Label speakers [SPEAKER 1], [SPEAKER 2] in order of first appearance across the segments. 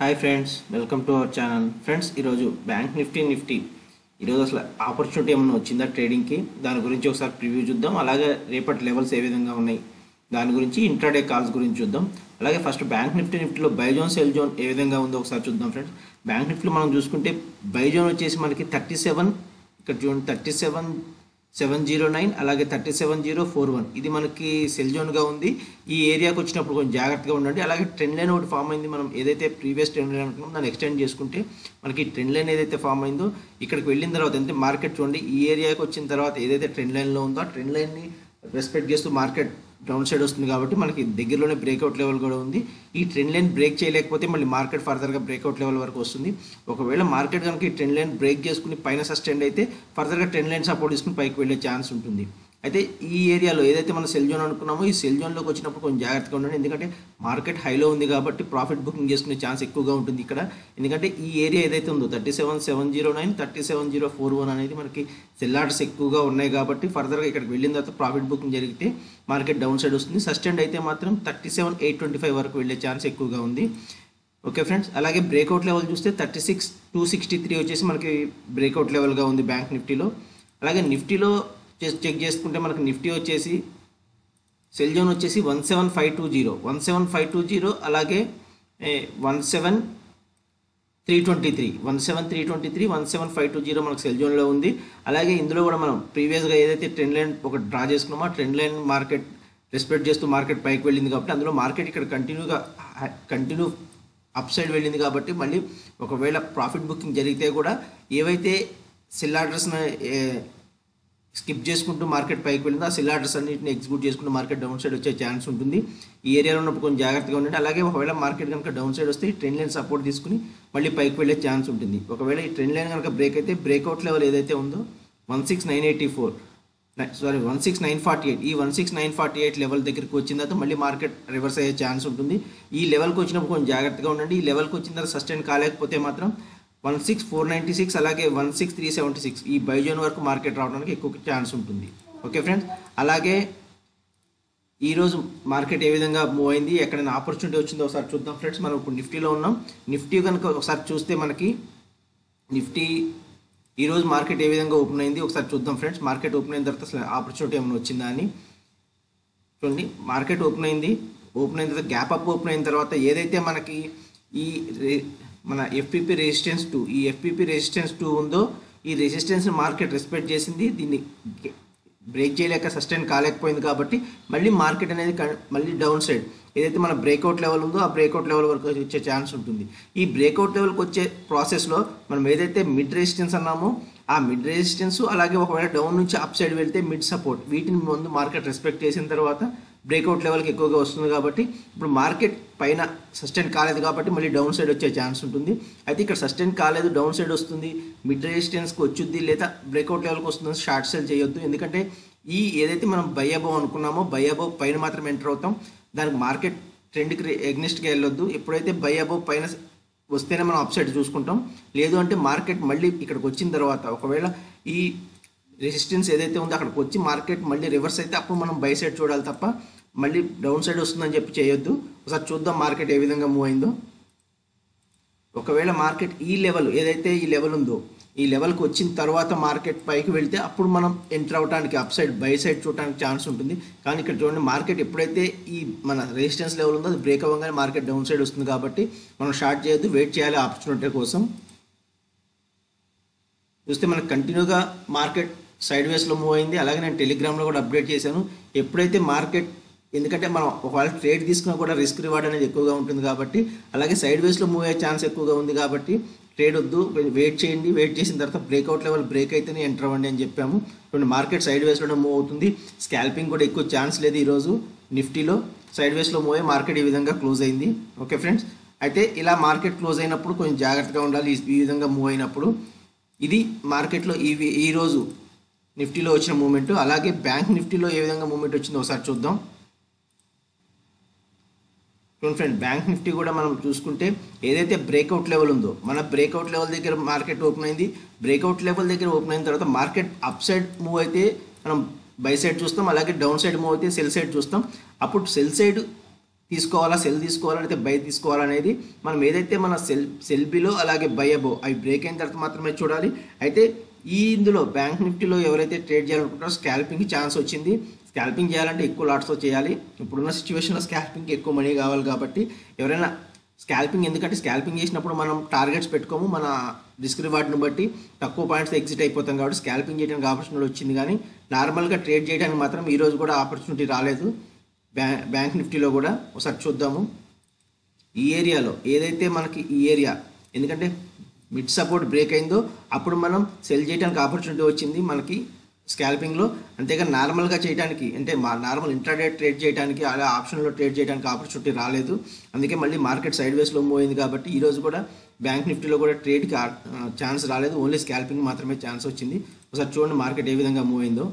[SPEAKER 1] hi friends welcome to our channel friends ఈరోజు Bank Nifty Nifty ఈరోజు అసలు opportunity ఏమైనా వచ్చిందా ట్రేడింగ్కి దాని గురించి ఒకసారి ప్రివ్యూ చూద్దాం అలాగే రేపటి లెవెల్స్ ఏ విధంగా ఉన్నాయి దాని గురించి ఇంట్రాడే కాల్స్ గురించి చూద్దాం అలాగే ఫస్ట్ బ్యాంక్ నిఫ్టీ నిఫ్టీలో బై జోన్ సెల్ జోన్ ఏ విధంగా ఉందో ఒకసారి చూద్దాం ఫ్రెండ్స్ బ్యాంక్ నిఫ్టీలో మనం చూసుకుంటే బై జోన్ వచ్చేసి మనకి థర్టీ సెవెన్ ఇక్కడ చూడండి thirty seven seven zero nine అలాగే thirty seven zero four one ఇది మనకి సెల్ జోన్గా ఉంది ఈ ఏరియాకి వచ్చినప్పుడు కొంచెం జాగ్రత్తగా ఉండండి అలాగే ట్రెండ్ లైన్ ఒకటి ఫామ్ అయింది మనం ఏదైతే ప్రీవియస్ ట్రెండ్ లైన్ అనుకున్నాం దాన్ని ఎక్స్టెండ్ చేసుకుంటే మనకి ట్రెండ్ లైన్ ఏదైతే ఫామ్ అయిందో ఇక్కడికి వెళ్ళిన తర్వాత అంటే మార్కెట్ చూడండి ఈ ఏరియాకి వచ్చిన తర్వాత ఏదైతే ట్రెండ్ లైన్లో ఉందో ఆ ట్రెండ్ లైన్ని రెస్పెక్ట్ చేస్తూ మార్కెట్ డౌన్ సైడ్ వస్తుంది కాబట్టి మనకి దగ్గరలోనే బ్రేక్అవుట్ లెవెల్ కూడా ఉంది ఈ ట్రెండ్ లైన్ బ్రేక్ చేయలేకపోతే మళ్ళీ మార్కెట్ ఫర్దర్గా బ్రేక్అవుట్ లెవెల్ వరకు వస్తుంది ఒకవేళ మార్కెట్ కనుక ఈ ట్రెండ్ లైన్ బ్రేక్ చేసుకుని పైన సస్టెండ్ అయితే ఫర్దర్గా ట్రెండ్ లైన్ సపోర్ట్ తీసుకుని పైకి వెళ్ళే ఛాన్స్ ఉంటుంది అయితే ఈ ఏరియాలో ఏదైతే మనం సెల్ జోన్ అనుకున్నామో ఈ సెల్ జోన్లోకి వచ్చినప్పుడు కొంచెం జాగ్రత్తగా ఉండండి ఎందుకంటే మార్కెట్ హైలో ఉంది కాబట్టి ప్రాఫిట్ బుకింగ్ చేసుకునే ఛాన్స్ ఎక్కువగా ఉంటుంది ఇక్కడ ఎందుకంటే ఈ ఏరియా ఏదైతే ఉందో thirty seven seven zero nine thirty seven zero four one అనేది మనకి సెల్ ఆర్డర్స్ ఎక్కువగా ఉన్నాయి కాబట్టి ఫర్దర్గా ఇక్కడికి వెళ్ళిన తర్వాత ప్రాఫిట్ బుకింగ్ జరిగితే మార్కెట్ డౌన్ సైడ్ వస్తుంది సస్టెండ్ అయితే మాత్రం thirty seven eight twenty five వరకు వెళ్ళే ఛాన్స్ ఎక్కువగా ఉంది ఓకే ఫ్రెండ్స్ అలాగే బ్రేక్అవుట్ లెవెల్ చూస్తే thirty six two sixty three వచ్చేసి మనకి బ్రేక్అవుట్ లెవెల్గా ఉంది బ్యాంక్ నిఫ్టీలో అలాగే నిఫ్టీలో చెక్ చేసుకుంటే మనకి నిఫ్టీ వచ్చేసి సెల్ జోన్ వచ్చేసి one seven five two zero one seven five two zero అలాగే one seven three twenty three one seven three twenty three one seven five two zero మనకు సెల్ జోన్లో ఉంది అలాగే ఇందులో కూడా మనం ప్రీవియస్గా ఏదైతే ట్రెండ్ లైన్ ఒక డ్రా చేసుకున్నామో ఆ ట్రెండ్ లైన్ మార్కెట్ రెస్పెక్ట్ చేస్తూ మార్కెట్ పైకి వెళ్ళింది కాబట్టి అందులో మార్కెట్ ఇక్కడ కంటిన్యూగా కంటిన్యూ అప్ సైడ్ వెళ్ళింది కాబట్టి మళ్ళీ ఒకవేళ ప్రాఫిట్ బుకింగ్ జరిగితే కూడా ఏవైతే సెల్ ఆర్డర్స్ని స్కిప్ చేసుకుంటూ మార్కెట్ పైకి వెళ్ళిందో ఆ సెల్ ఆర్డర్స్ అన్నింటిని ఎగ్జిక్యూట్ చేసుకుంటూ మార్కెట్ డౌన్ సైడ్ వచ్చే ఛాన్స్ ఉంటుంది ఈ ఏరియాలో ఉన్నప్పుడు కొంచెం జాగ్రత్తగా ఉండండి అలాగే ఒకవేళ మార్కెట్ కనుక డౌన్ సైడ్ వస్తే ఈ ట్రెండ్ లైన్ సపోర్ట్ తీసుకుని మళ్ళీ పైకి వెళ్ళే ఛాన్స్ ఉంటుంది ఒకవేళ ఈ ట్రెండ్ లైన్ కనుక బ్రేక్ అయితే బ్రేక్అవుట్ లెవెల్ ఏదైతే ఉందో one six nine eighty four sorry one six nine forty eight ఈ one six nine forty eight level దగ్గరికి వచ్చిన తర్వాత మళ్ళీ మార్కెట్ రివర్స్ అయ్యే ఛాన్స్ ఉంటుంది ఈ లెవెల్కి వచ్చినప్పుడు కొంచెం జాగ్రత్తగా ఉండండి ఈ లెవెల్కి వచ్చిన తర్వాత సస్టైన్ కాలేకపోతే మాత్రం one six four ninety six అలాగే one six three seventy six ఈ బైజోన్ వరకు మార్కెట్ రావడానికి ఎక్కువ ఛాన్స్ ఉంటుంది ఓకే ఫ్రెండ్స్ అలాగే ఈరోజు మార్కెట్ ఏ విధంగా మూవ్ అయింది ఎక్కడైనా ఆపర్చునిటీ వచ్చిందో ఒకసారి చూద్దాం ఫ్రెండ్స్ మనం ఇప్పుడు నిఫ్టీలో ఉన్నాం నిఫ్టీ కనుక ఒకసారి చూస్తే మనకి నిఫ్టీ ఈరోజు మార్కెట్ ఏ విధంగా ఓపెన్ అయింది ఒకసారి చూద్దాం ఫ్రెండ్స్ మార్కెట్ ఓపెన్ అయిన తర్వాత అసలు ఆపర్చునిటీ ఏమైనా వచ్చిందా అని చూడండి మార్కెట్ ఓపెన్ అయింది ఓపెన్ అయిన తర్వాత గ్యాప్ అప్ ఓపెన్ అయిన తర్వాత ఏదైతే మనకి ఈ మన ఎఫ్పిపి రెసిస్టెన్స్ టూ ఈ ఎఫ్పిపి రెసిస్టెన్స్ టూ ఉందో ఈ రెసిస్టెన్స్ మార్కెట్ రెస్పెక్ట్ చేసింది దీన్ని బ్రేక్ చేయలేక సస్టైన్ కాలేకపోయింది కాబట్టి మళ్ళీ మార్కెట్ అనేది మళ్ళీ డౌన్ సైడ్ ఏదైతే మన బ్రేక్అవుట్ లెవెల్ ఉందో ఆ బ్రేక్అవుట్ లెవెల్ వరకు వచ్చే ఛాన్స్ ఉంటుంది ఈ బ్రేక్అవుట్ లెవెల్కి వచ్చే ప్రాసెస్లో మనం ఏదైతే మిడ్ రెసిస్టెన్స్ అన్నామో ఆ మిడ్ రెసిస్టెన్స్ అలాగే ఒకవేళ డౌన్ నుంచి అప్ సైడ్ వెళ్తే మిడ్ సపోర్ట్ వీటిని ముందు మార్కెట్ రెస్పెక్ట్ చేసిన తర్వాత బ్రేక్అవుట్ లెవెల్కి ఎక్కువగా వస్తుంది కాబట్టి ఇప్పుడు మార్కెట్ పైన సస్టైన్ కాలేదు కాబట్టి మళ్ళీ డౌన్ సైడ్ వచ్చే ఛాన్స్ ఉంటుంది అయితే ఇక్కడ సస్టైన్ కాలేదు డౌన్ సైడ్ వస్తుంది మిడ్ రెసిస్టెన్స్కి వచ్చుద్ది లేదా బ్రేక్అవుట్ లెవెల్కి వస్తుంది షార్ట్ సెల్ చేయొద్దు ఎందుకంటే ఈ ఏదైతే మనం బై అబౌవ్ అనుకున్నామో బై అబౌవ్ పైన మాత్రం ఎంటర్ అవుతాం దానికి మార్కెట్ ట్రెండ్కి ఎగ్నెస్ట్గా వెళ్ళొద్దు ఎప్పుడైతే బై అబౌవ్ పైన వస్తేనే మనం అప్ సైడ్ చూసుకుంటాం లేదు అంటే మార్కెట్ మళ్ళీ ఇక్కడికి వచ్చిన తర్వాత ఒకవేళ ఈ రెసిస్టెన్స్ ఏదైతే ఉందో అక్కడికి వచ్చి మార్కెట్ మళ్ళీ రివర్స్ అయితే అప్పుడు మనం బై సైడ్ చూడాలి తప్ప మళ్ళీ డౌన్ సైడ్ వస్తుందని చెప్పి చేయొద్దు ఒకసారి చూద్దాం మార్కెట్ ఏ విధంగా మూవ్ అయిందో ఒకవేళ మార్కెట్ ఈ లెవెల్ ఏదైతే ఈ లెవెల్ ఉందో ఈ లెవెల్కి వచ్చిన తర్వాత మార్కెట్ పైకి వెళ్తే అప్పుడు మనం ఎంటర్ అవడానికి అప్ సైడ్ బై సైడ్ చూడడానికి ఛాన్స్ ఉంటుంది కానీ ఇక్కడ చూడండి మార్కెట్ ఎప్పుడైతే ఈ మన రెసిస్టెన్స్ లెవెల్ ఉందో అది బ్రేక్ అవ్వగానే మార్కెట్ డౌన్ సైడ్ వస్తుంది కాబట్టి మనం షార్ట్ చేయొద్దు వెయిట్ చేయాలి ఆపర్చునిటీ కోసం చూస్తే మనకు కంటిన్యూగా మార్కెట్ సైడ్ వేస్లో మూవ్ అయింది అలాగే నేను టెలిగ్రామ్లో కూడా అప్డేట్ చేశాను ఎప్పుడైతే మార్కెట్ ఎందుకంటే మనం ఒకవేళ ట్రేడ్ తీసుకున్నా కూడా రిస్క్ రివార్డ్ అనేది ఎక్కువగా ఉంటుంది కాబట్టి అలాగే సైడ్ వేస్లో మూవ్ అయ్యే ఛాన్స్ ఎక్కువగా ఉంది కాబట్టి ట్రేడ్ వద్దు వెయిట్ చేయండి వెయిట్ చేసిన తర్వాత బ్రేక్అవుట్ లెవెల్ బ్రేక్ అయితేనే ఎంటర్ అవ్వండి అని చెప్పాము ఇప్పుడు మార్కెట్ సైడ్ వేస్లోనే మూవ్ అవుతుంది స్కాల్పింగ్ కూడా ఎక్కువ ఛాన్స్ లేదు ఈరోజు నిఫ్టీలో సైడ్ వేస్లో మూవ్ అయ్యి మార్కెట్ ఈ విధంగా క్లోజ్ అయింది ఓకే ఫ్రెండ్స్ అయితే ఇలా మార్కెట్ క్లోజ్ అయినప్పుడు కొంచెం జాగ్రత్తగా ఉండాలి ఈ విధంగా మూవ్ అయినప్పుడు ఇది మార్కెట్లో ఈ ఈరోజు నిఫ్టీలో వచ్చిన మూమెంట్ అలాగే బ్యాంక్ నిఫ్టీలో ఏ విధంగా మూమెంట్ వచ్చిందో ఒకసారి చూద్దాం చూడండి ఫ్రెండ్ బ్యాంక్ నిఫ్టీ కూడా మనం చూసుకుంటే ఏదైతే బ్రేక్అవుట్ లెవెల్ ఉందో మన బ్రేక్అవుట్ లెవెల్ దగ్గర మార్కెట్ ఓపెన్ అయింది బ్రేక్అవుట్ లెవెల్ దగ్గర ఓపెన్ అయిన తర్వాత మార్కెట్ అప్ సైడ్ మూవ్ అయితే మనం బై సైడ్ చూస్తాం అలాగే డౌన్ సైడ్ మూవ్ అయితే సెల్ సైడ్ చూస్తాం అప్పుడు సెల్ సైడ్ తీసుకోవాలా సెల్ తీసుకోవాలా లేకపోతే బై తీసుకోవాలా అనేది మనం ఏదైతే మన సెల్ సెల్ బిలో అలాగే బై అబో అవి బ్రేక్ అయిన తర్వాత మాత్రమే చూడాలి అయితే ఈ ఇందులో బ్యాంక్ నిఫ్టీలో ఎవరైతే ట్రేడ్ చేయాలనుకుంటారో స్కాల్పింగ్కి ఛాన్స్ వచ్చింది స్కాల్పింగ్ చేయాలంటే ఎక్కువ లాట్స్తో చేయాలి ఇప్పుడున్న సిచ్యువేషన్లో స్కాల్పింగ్కి ఎక్కువ మనీ కావాలి కాబట్టి ఎవరైనా స్కాల్పింగ్ ఎందుకంటే స్కాల్పింగ్ చేసినప్పుడు మనం టార్గెట్స్ పెట్టుకోము మన రిస్క్ రివార్డ్ని బట్టి తక్కువ పాయింట్స్ ఎగ్జిట్ అయిపోతాం కాబట్టి స్కాల్పింగ్ చేయడానికి ఆపర్చునిటీ వచ్చింది కానీ నార్మల్గా ట్రేడ్ చేయడానికి మాత్రం ఈ రోజు కూడా ఆపర్చునిటీ రాలేదు బ్యా బ్యాంక్ నిఫ్టీలో కూడా ఒకసారి చూద్దాము ఈ ఏరియాలో ఏదైతే మనకి ఈ ఏరియా ఎందుకంటే మిడ్ సపోర్ట్ బ్రేక్ అయిందో అప్పుడు మనం సెల్ చేయడానికి ఆపర్చునిటీ వచ్చింది మనకి స్కాల్పింగ్లో అంతేగాని నార్మల్గా చేయడానికి అంటే మా నార్మల్ ఇంట్రాడే ట్రేడ్ చేయడానికి అలా ఆప్షన్లో ట్రేడ్ చేయడానికి ఆపర్చునిటీ రాలేదు అందుకే మళ్ళీ మార్కెట్ సైడ్ వేస్లో మూవ్ అయింది కాబట్టి ఈరోజు కూడా బ్యాంక్ నిఫ్టీలో కూడా ట్రేడ్కి ఛాన్స్ రాలేదు ఓన్లీ స్కాల్పింగ్ మాత్రమే ఛాన్స్ వచ్చింది ఒకసారి చూడండి మార్కెట్ ఏ విధంగా మూవ్ అయిందో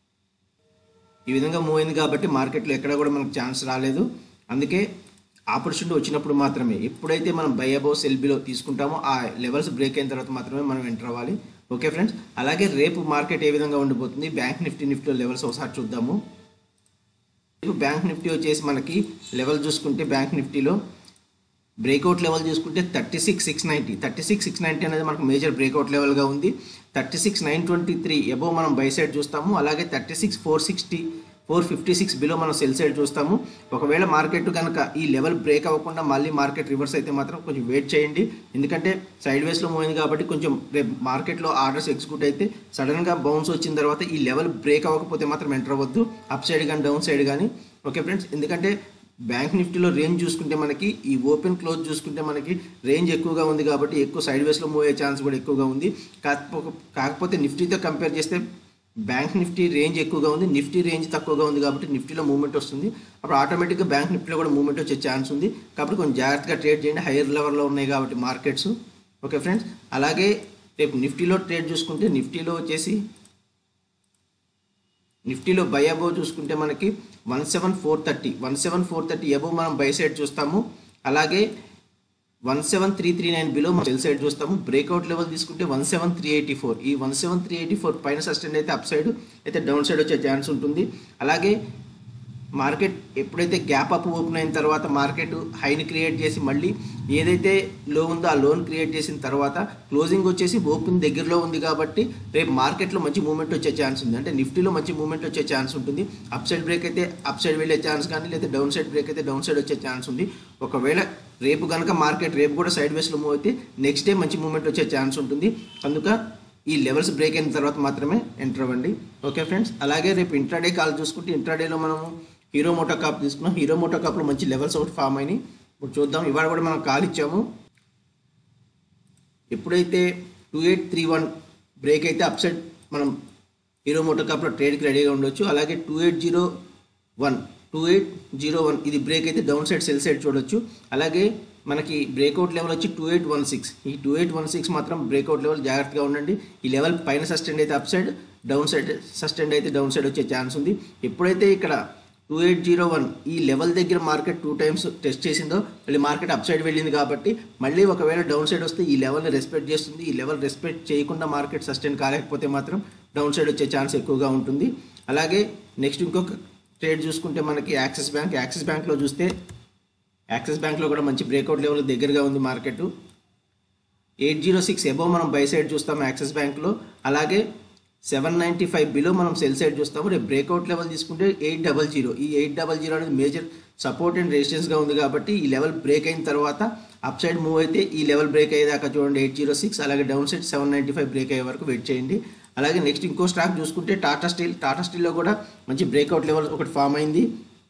[SPEAKER 1] ఈ విధంగా మూవ్ అయింది కాబట్టి మార్కెట్లో ఎక్కడ కూడా మనకు ఛాన్స్ రాలేదు అందుకే ఆపర్చునిటీ వచ్చినప్పుడు మాత్రమే ఎప్పుడైతే మనం బై అబౌవ్ సెల్ బిలో తీసుకుంటామో ఆ లెవెల్స్ బ్రేక్ అయిన తర్వాత మాత్రమే మనం ఎంటర్ అవ్వాలి ఓకే ఫ్రెండ్స్ అలాగే రేపు మార్కెట్ ఏ విధంగా ఉండిపోతుంది బ్యాంక్ నిఫ్టీ నిఫ్టీ లెవెల్స్ ఒకసారి చూద్దాము రేపు బ్యాంక్ నిఫ్టీ వచ్చేసి మనకి లెవెల్ చూసుకుంటే బ్యాంక్ నిఫ్టీలో బ్రేక్అవుట్ లెవెల్ చూసుకుంటే thirty six six ninety thirty six six ninety అనేది మనకు మేజర్ బ్రేక్అవుట్ లెవెల్గా ఉంది thirty six nine twenty three above మనం బై సైడ్ చూస్తాము అలాగే thirty six four sixty four fifty six below మనం సెల్ సైడ్ చూస్తాము ఒకవేళ మార్కెట్ కనుక ఈ లెవెల్ బ్రేక్ అవ్వకుండా మళ్ళీ మార్కెట్ రివర్స్ అయితే మాత్రం కొంచెం వెయిట్ చేయండి ఎందుకంటే సైడ్ వేస్లో మూవింది కాబట్టి కొంచెం రేపు మార్కెట్లో ఆర్డర్స్ ఎగ్జిక్యూట్ అయితే సడన్గా బౌన్స్ వచ్చిన తర్వాత ఈ లెవెల్ బ్రేక్ అవ్వకపోతే మాత్రం ఎంటర్ అవ్వద్దు అప్ సైడ్ కానీ డౌన్ సైడ్ కానీ ఓకే ఫ్రెండ్స్ ఎందుకంటే బ్యాంక్ నిఫ్టీలో రేంజ్ చూసుకుంటే మనకి ఈ ఓపెన్ క్లోజ్ చూసుకుంటే మనకి రేంజ్ ఎక్కువగా ఉంది కాబట్టి ఎక్కువ సైడ్ వేస్లో మూవ్ అయ్యే ఛాన్స్ కూడా ఎక్కువగా ఉంది కాకపోతే కాకపోతే నిఫ్టీతో కంపేర్ చేస్తే బ్యాంక్ నిఫ్టీ రేంజ్ ఎక్కువగా ఉంది నిఫ్టీ రేంజ్ తక్కువగా ఉంది కాబట్టి నిఫ్టీలో మూవ్మెంట్ వస్తుంది అప్పుడు ఆటోమేటిక్గా బ్యాంక్ నిఫ్టీలో కూడా మూవ్మెంట్ వచ్చే ఛాన్స్ ఉంది కాబట్టి కొంచెం జాగ్రత్తగా ట్రేడ్ చేయండి హైయర్ లెవెల్లో ఉన్నాయి కాబట్టి మార్కెట్స్ ఓకే ఫ్రెండ్స్ అలాగే రేపు నిఫ్టీలో ట్రేడ్ చూసుకుంటే నిఫ్టీలో వచ్చేసి నిఫ్టీలో బై అబోవ్ చూసుకుంటే మనకి one seven four thirty one seven four thirty above మనం బై సైడ్ చూస్తాము అలాగే one seven three three nine below మనం సెల్ సైడ్ చూస్తాము బ్రేక్అవుట్ లెవెల్ తీసుకుంటే one seven three eighty four ఈ one seven three eighty four పైన sustained అయితే up side అయితే డౌన్ సైడ్ వచ్చే ఛాన్స్ ఉంటుంది అలాగే మార్కెట్ ఎప్పుడైతే గ్యాప్ అప్ ఓపెన్ అయిన తర్వాత మార్కెట్ హైని క్రియేట్ చేసి మళ్ళీ ఏదైతే లో ఉందో ఆ లోన్ క్రియేట్ చేసిన తర్వాత క్లోజింగ్ వచ్చేసి ఓపెన్ దగ్గరలో ఉంది కాబట్టి రేపు మార్కెట్లో మంచి మూవ్మెంట్ వచ్చే ఛాన్స్ ఉంది అంటే నిఫ్టీలో మంచి మూవ్మెంట్ వచ్చే ఛాన్స్ ఉంటుంది అప్ సైడ్ బ్రేక్ అయితే అప్ సైడ్ వెళ్ళే ఛాన్స్ కానీ లేదా డౌన్ సైడ్ బ్రేక్ అయితే డౌన్ సైడ్ వచ్చే ఛాన్స్ ఉంది ఒకవేళ రేపు కనుక మార్కెట్ రేపు కూడా సైడ్ వేస్లో మూవ్ అయితే నెక్స్ట్ డే మంచి మూవ్మెంట్ వచ్చే ఛాన్స్ ఉంటుంది అందుక ఈ లెవెల్స్ బ్రేక్ అయిన తర్వాత మాత్రమే ఎంటర్ అవ్వండి ఓకే ఫ్రెండ్స్ అలాగే రేపు ఇంట్రాడే కాల్ చూసుకుంటే ఇంట్రాడేలో మనము హీరో మోటో కాప్ తీసుకున్నాం హీరో మోటో కాప్లో మంచి లెవెల్స్ ఒకటి ఫామ్ అయినాయి ఇప్పుడు చూద్దాం ఇవాళ కూడా మనం కాల్ ఇచ్చాము ఎప్పుడైతే two eight three one break అయితే అప్ సైడ్ మనం హీరో మోటో కాప్లో ట్రేడ్కి రెడీగా ఉండొచ్చు అలాగే two eight zero one two eight zero one ఇది బ్రేక్ అయితే డౌన్ సైడ్ సెల్ సైడ్ చూడొచ్చు అలాగే మనకి బ్రేక్అవుట్ లెవెల్ వచ్చి టూ ఎయిట్ వన్ సిక్స్ ఈ టూ ఎయిట్ వన్ సిక్స్ మాత్రం బ్రేక్అవుట్ లెవెల్ జాగ్రత్తగా ఉండండి ఈ లెవెల్ పైన సస్టెండ్ అయితే up side down side sustained అయితే డౌన్ సైడ్ వచ్చే ఛాన్స్ ఉంది ఎప్పుడైతే ఇక్కడ టూ ఎయిట్ జీరో వన్ ఈ లెవెల్ దగ్గర మార్కెట్ టూ టైమ్స్ టెస్ట్ చేసిందో మళ్ళీ మార్కెట్ అప్ సైడ్ వెళ్ళింది కాబట్టి మళ్ళీ ఒకవేళ డౌన్ సైడ్ వస్తే ఈ లెవెల్ని రెస్పెక్ట్ చేస్తుంది ఈ లెవెల్ రెస్పెక్ట్ చేయకుండా మార్కెట్ సస్టైన్ కాలేకపోతే మాత్రం డౌన్ సైడ్ వచ్చే ఛాన్స్ ఎక్కువగా ఉంటుంది అలాగే నెక్స్ట్ ఇంకొక ట్రేడ్ చూసుకుంటే మనకి యాక్సిస్ బ్యాంక్ యాక్సిస్ బ్యాంక్లో చూస్తే యాక్సిస్ బ్యాంక్లో కూడా మంచి బ్రేక్అవుట్ లెవెల్ దగ్గరగా ఉంది market eight zero six above మనం బై సైడ్ చూస్తాం యాక్సిస్ బ్యాంక్లో అలాగే సెవెన్ నైంటీ ఫైవ్ బిలో మనం సెల్ సైడ్ చూస్తాము రేపు బ్రేక్అవుట్ లెవెల్ తీసుకుంటే ఎయిట్ డబల్ జీరో ఈ ఎయిట్ డబల్ జీరో అనేది మేజర్ సపోర్ట్ అండ్ రెసిస్టెన్స్గా ఉంది కాబట్టి ఈ లెవెల్ బ్రేక్ అయిన తర్వాత అప్ సైడ్ మూవ్ అయితే ఈ లెవెల్ బ్రేక్ అయ్యేదాకా చూడండి ఎయిట్ జీరో సిక్స్ అలాగే down side seven ninety five break అయ్యే వరకు వెయిట్ చేయండి అలాగే నెక్స్ట్ ఇంకో స్టాక్ చూసుకుంటే టాటా స్టీల్ టాటా స్టీల్లో కూడా మంచి బ్రేక్అవుట్ లెవెల్ ఒకటి ఫామ్ అయింది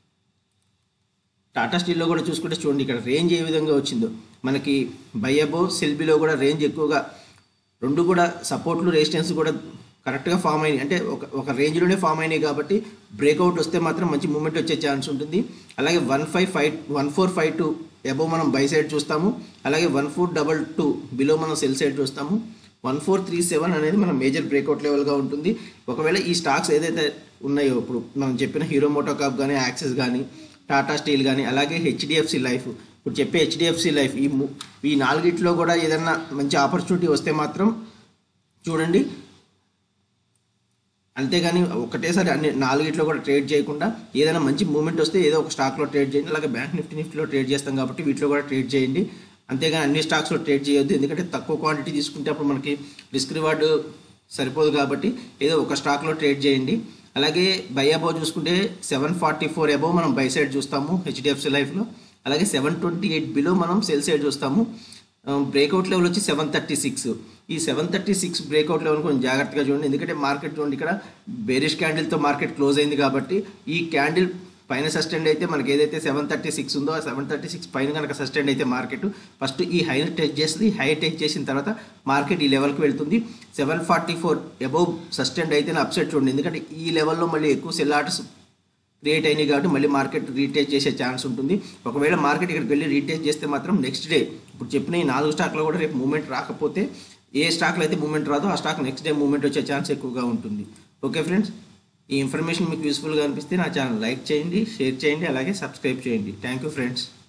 [SPEAKER 1] టాటా స్టీల్లో కూడా చూసుకుంటే చూడండి ఇక్కడ రేంజ్ ఏ విధంగా వచ్చిందో మనకి బయ్యబో సెల్బీలో కూడా రేంజ్ ఎక్కువగా రెండు కూడా సపోర్ట్లు రెసిస్టెన్స్ కూడా కరెక్ట్గా ఫామ్ అయినాయి అంటే ఒక ఒక రేంజ్లోనే ఫామ్ అయినాయి కాబట్టి బ్రేక్అవుట్ వస్తే మాత్రం మంచి మూమెంట్ వచ్చే ఛాన్స్ ఉంటుంది అలాగే one five five one four five two above మనం బై సైడ్ చూస్తాము అలాగే one four double two below మనం సెల్ సైడ్ చూస్తాము వన్ ఫోర్ త్రీ సెవెన్ అనేది మన మేజర్ బ్రేక్అవుట్ లెవెల్గా ఉంటుంది ఒకవేళ ఈ స్టాక్స్ ఏదైతే ఉన్నాయో ఇప్పుడు మనం చెప్పిన హీరో మోటోకాప్ కానీ యాక్సిస్ కానీ టాటా స్టీల్ కానీ అలాగే హెచ్డిఎఫ్సి లైఫ్ ఇప్పుడు చెప్పే హెచ్డిఎఫ్సి లైఫ్ ఈ ము- ఈ నాలుగిట్లో కూడా ఏదన్నా మంచి ఆపర్చునిటీ వస్తే మాత్రం చూడండి అంతేగాని ఒకటేసారి అన్ని నాలుగిట్లో కూడా ట్రేడ్ చేయకుండా ఏదైనా మంచి మూమెంట్ వస్తే ఏదో ఒక స్టాక్లో ట్రేడ్ చేయండి అలాగే బ్యాంక్ నిఫ్టీ నిఫ్టీలో ట్రేడ్ చేస్తాం కాబట్టి వీటిలో కూడా ట్రేడ్ చేయండి అంతేగాని అన్ని స్టాక్స్లో ట్రేడ్ చేయొద్దు ఎందుకంటే తక్కువ క్వాంటిటీ తీసుకుంటే అప్పుడు మనకి రిస్క్ రివార్డ్ సరిపోదు కాబట్టి ఏదో ఒక స్టాక్లో ట్రేడ్ చేయండి అలాగే బై అబౌవ్ చూసుకుంటే సెవెన్ ఫార్టీ ఫోర్ అబౌవ్ మనం బై సైడ్ చూస్తాము హెచ్డిఎఫ్సి లైఫ్లో అలాగే సెవెన్ ట్వంటీ ఎయిట్ బిలో మనం సెల్ సైడ్ చూస్తాము బ్రేక్అవుట్ లెవెల్ వచ్చి సెవెన్ థర్టీ సిక్స్ ఈ seven thirty six breakout level కొంచెం జాగ్రత్తగా చూడండి ఎందుకంటే మార్కెట్ చూడండి ఇక్కడ బేరిష్ క్యాండిల్తో మార్కెట్ క్లోజ్ అయింది కాబట్టి ఈ క్యాండిల్ పైన సస్టెండ్ అయితే మనకి ఏదైతే సెవెన్ థర్టీ సిక్స్ ఉందో ఆ సెవెన్ థర్టీ సిక్స్ పైన కనుక సస్టెండ్ అయితే మార్కెట్ ఫస్ట్ ఈ హై టెచ్ చేస్తుంది హై టెచ్ చేసిన తర్వాత మార్కెట్ ఈ లెవెల్కి వెళ్తుంది seven forty four above sustained అయితే అప్సెట్ చూడండి ఎందుకంటే ఈ లెవెల్లో మళ్ళీ ఎక్కువ సెల్ ఆర్డర్స్ క్రియేట్ అయినాయి కాబట్టి మళ్ళీ మార్కెట్ రీటేక్ చేసే ఛాన్స్ ఉంటుంది ఒకవేళ మార్కెట్ ఇక్కడికి వెళ్ళి రీటేక్ చేస్తే మాత్రం నెక్స్ట్ డే ఇప్పుడు చెప్పిన ఈ నాలుగు స్టాక్లో కూడా రేపు మూమెంట్ రాకపోతే ఏ స్టాక్లో అయితే మూమెంట్ రాదో ఆ స్టాక్ నెక్స్ట్ డే మూమెంట్ వచ్చే ఛాన్స్ ఎక్కువగా ఉంటుంది ఓకే ఫ్రెండ్స్ ఈ ఇన్ఫర్మేషన్ మీకు యూస్ఫుల్గా అనిపిస్తే నా ఛానల్ లైక్ చేయండి షేర్ చేయండి అలాగే సబ్స్క్రైబ్ చేయండి థ్యాంక్ యూ ఫ్రెండ్స్